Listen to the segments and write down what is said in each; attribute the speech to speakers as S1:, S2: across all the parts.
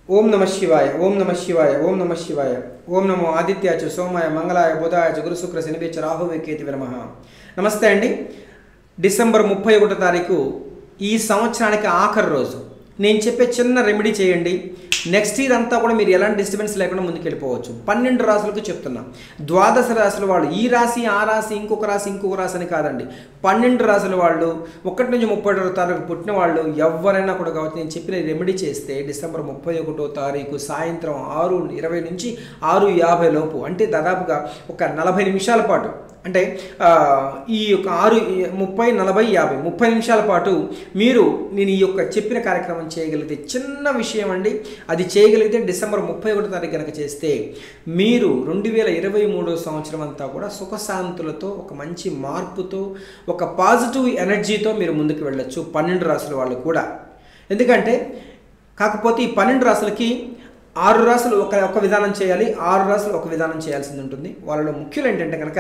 S1: ఓం నమ శివాయ ఓం నమ శివాయ ఓం నమ శివాయ ఓం నమో ఆదిత్యాచ సోమాయ మంగళాయ బుధాయ గురు శుక్ర శనిబేచ రాహు కేతి నమ నమస్తే అండి డిసెంబర్ ముప్పై ఒకటో తారీఖు ఈ సంవత్సరానికి ఆఖరి రోజు నేను చెప్పే చిన్న రెమెడీ చేయండి నెక్స్ట్ ఇయర్ అంతా కూడా మీరు ఎలాంటి డిస్టర్బెన్స్ లేకుండా ముందుకెళ్ళిపోవచ్చు పన్నెండు రాసులకు చెప్తున్నా ద్వాదశ రాశుల వాళ్ళు ఈ రాశి ఆ రాశి ఇంకొక రాశి ఇంకొక రాశి అని కాదండి పన్నెండు రాశుల వాళ్ళు ఒకటి నుంచి ముప్పై ఒకటో తారీఖు పుట్టిన వాళ్ళు ఎవరైనా కూడా కావచ్చు నేను చెప్పిన రెమెడీ చేస్తే డిసెంబర్ ముప్పై ఒకటో తారీఖు సాయంత్రం ఆరు ఇరవై నుంచి ఆరు యాభై లోపు అంటే దాదాపుగా ఒక నలభై నిమిషాల పాటు అంటే ఆ, ఈ యొక్క ఆరు ముప్పై నలభై యాభై ముప్పై నిమిషాల పాటు మీరు నేను ఈ యొక్క చెప్పిన కార్యక్రమం చేయగలిగితే చిన్న విషయం అండి అది చేయగలిగితే డిసెంబర్ ముప్పై ఒకటో తారీఖు కనుక చేస్తే మీరు రెండు వేల ఇరవై మూడో సంవత్సరం అంతా కూడా సుఖశాంతులతో ఒక మంచి మార్పుతో ఒక పాజిటివ్ ఎనర్జీతో మీరు ముందుకు వెళ్ళొచ్చు పన్నెండు రాసుల వాళ్ళు కూడా ఎందుకంటే కాకపోతే ఈ పన్నెండు రాసులకి ఆరు రాసులు ఒక ఒక విధానం చేయాలి ఆరు రాసులు ఒక విధానం చేయాల్సింది ఉంటుంది వాళ్ళలో ముఖ్యులు ఏంటంటే కనుక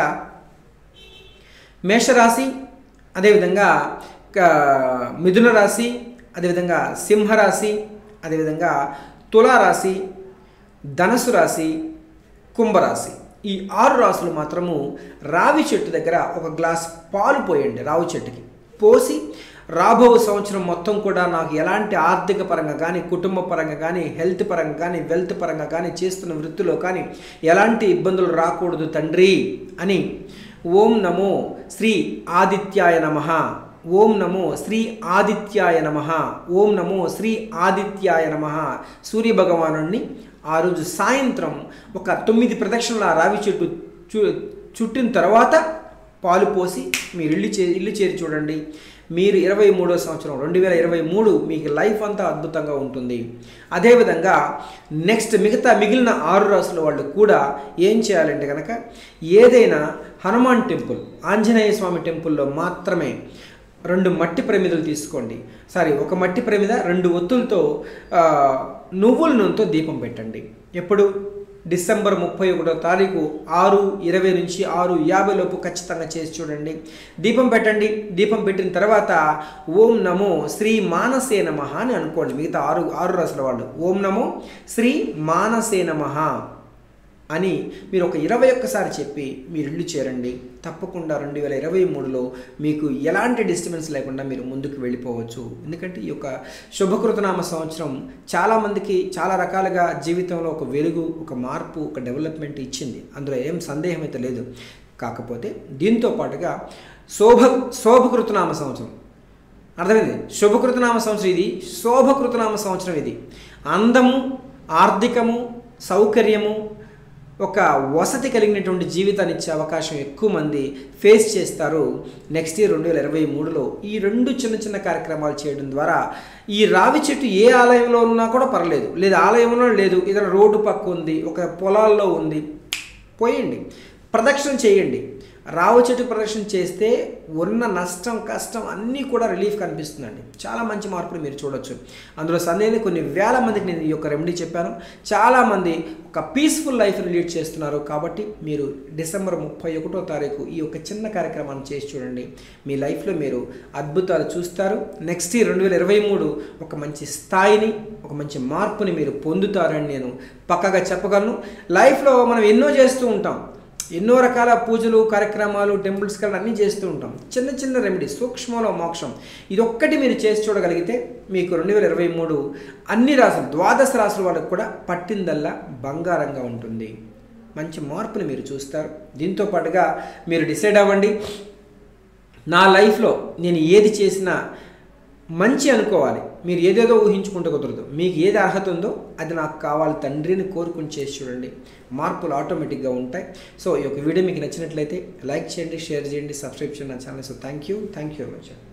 S1: మేషరాశి అదేవిధంగా క- మిథున రాశి అదేవిధంగా సింహరాశి అదేవిధంగా తులారాశి ధనసు రాశి కుంభరాశి ఈ ఆరు రాసులు మాత్రము రావి చెట్టు దగ్గర ఒక గ్లాస్ పాలు పోయండి రావి చెట్టుకి పోసి రాబో సంవత్సరం మొత్తం కూడా నాకు ఎలాంటి ఆర్థిక పరంగా కానీ కుటుంబ పరంగా కానీ హెల్త్ పరంగా కానీ వెల్త్ పరంగా కానీ చేస్తున్న వృత్తిలో కానీ ఎలాంటి ఇబ్బందులు రాకూడదు తండ్రి అని ఓం నమో శ్రీ ఆదిత్యాయ నమ ఓం నమో శ్రీ ఆదిత్యాయ నమ ఓం నమో శ్రీ ఆదిత్యాయ నమ సూర్య భగవానుణ్ణి ఆ రోజు సాయంత్రం ఒక తొమ్మిది ప్రదక్షిణల ఆ రావి చెట్టు చు చుట్టిన తర్వాత పాలు పోసి మీరు ఇల్లు చే ఇల్లు చేరి చూడండి మీరు ఇరవై మూడో సంవత్సరం రెండు వేల ఇరవై మూడు మీకు లైఫ్ అంతా అద్భుతంగా ఉంటుంది అదేవిధంగా నెక్స్ట్ మిగతా మిగిలిన ఆరు రాసుల వాళ్ళు కూడా ఏం చేయాలంటే కనుక ఏదైనా హనుమాన్ టెంపుల్ ఆంజనేయ స్వామి టెంపుల్లో మాత్రమే రెండు మట్టి ప్రమిదలు తీసుకోండి సారీ ఒక మట్టి ప్రమిద రెండు ఒత్తులతో ఆ, నువ్వుల నూనెతో దీపం పెట్టండి ఎప్పుడు డిసెంబర్ ముప్పై ఒకటో తారీఖు ఆరు ఇరవై నుంచి ఆరు యాభై లోపు ఖచ్చితంగా చేసి చూడండి దీపం పెట్టండి దీపం పెట్టిన తర్వాత ఓం నమో శ్రీ మానసే నమ అని అనుకోండి మిగతా ఆరు ఆరు రాసుల వాళ్ళు ఓం నమో శ్రీ మానసే నమ అని మీరు ఒక ఇరవై ఒక్కసారి చెప్పి మీరు ఇల్లు చేరండి తప్పకుండా రెండు వేల ఇరవై మూడులో మీకు ఎలాంటి డిస్టర్బెన్స్ లేకుండా మీరు ముందుకు వెళ్ళిపోవచ్చు ఎందుకంటే ఈ యొక్క శుభకృతనామ సంవత్సరం చాలామందికి చాలా రకాలుగా జీవితంలో ఒక వెలుగు ఒక మార్పు ఒక డెవలప్మెంట్ ఇచ్చింది అందులో ఏం సందేహం అయితే లేదు కాకపోతే దీంతో పాటుగా శోభ శోభకృతనామ సంవత్సరం అర్థమైంది శుభకృతనామ సంవత్సరం ఇది శోభకృతనామ సంవత్సరం ఇది అందము ఆర్థికము సౌకర్యము ఒక వసతి కలిగినటువంటి జీవితాన్ని ఇచ్చే అవకాశం ఎక్కువ మంది ఫేస్ చేస్తారు నెక్స్ట్ ఇయర్ రెండు వేల ఇరవై మూడులో ఈ రెండు చిన్న చిన్న కార్యక్రమాలు చేయడం ద్వారా ఈ రావి చెట్టు ఏ ఆలయంలో ఉన్నా కూడా పర్లేదు లేదా ఆలయంలో లేదు ఏదైనా రోడ్డు పక్క ఉంది ఒక పొలాల్లో ఉంది పోయండి ప్రదక్షిణ చేయండి రావు చెట్టు ప్రదక్షిణ చేస్తే ఉన్న నష్టం కష్టం అన్నీ కూడా రిలీఫ్ కనిపిస్తుందండి చాలా మంచి మార్పులు మీరు చూడొచ్చు అందులో సందేహం కొన్ని వేల మందికి నేను ఈ యొక్క రెమెడీ చెప్పాను చాలామంది ఒక పీస్ఫుల్ లైఫ్ లీడ్ చేస్తున్నారు కాబట్టి మీరు డిసెంబర్ ముప్పై ఒకటో తారీఖు ఈ యొక్క చిన్న కార్యక్రమాన్ని చేసి చూడండి మీ లైఫ్లో మీరు అద్భుతాలు చూస్తారు నెక్స్ట్ ఇయర్ రెండు వేల ఇరవై మూడు ఒక మంచి స్థాయిని ఒక మంచి మార్పుని మీరు పొందుతారని నేను పక్కగా చెప్పగలను లైఫ్లో మనం ఎన్నో చేస్తూ ఉంటాం ఎన్నో రకాల పూజలు కార్యక్రమాలు టెంపుల్స్కి వెళ్ళి అన్నీ చేస్తూ ఉంటాం చిన్న చిన్న రెమెడీ సూక్ష్మంలో మోక్షం ఇది ఒక్కటి మీరు చేసి చూడగలిగితే మీకు రెండు వేల ఇరవై మూడు అన్ని రాసులు ద్వాదశ రాసుల వాళ్ళకి కూడా పట్టిందల్లా బంగారంగా ఉంటుంది మంచి మార్పుని మీరు చూస్తారు దీంతో పాటుగా మీరు డిసైడ్ అవ్వండి నా లైఫ్లో నేను ఏది చేసినా మంచి అనుకోవాలి మీరు ఏదేదో ఊహించుకుంటే కుదరదు మీకు ఏది అర్హత ఉందో అది నాకు కావాలి తండ్రిని కోరుకుని చేసి చూడండి మార్పులు ఆటోమేటిక్గా ఉంటాయి సో ఈ యొక్క వీడియో మీకు నచ్చినట్లయితే లైక్ చేయండి షేర్ చేయండి సబ్స్క్రైబ్ చేయండి నా channel so thank you thank you very much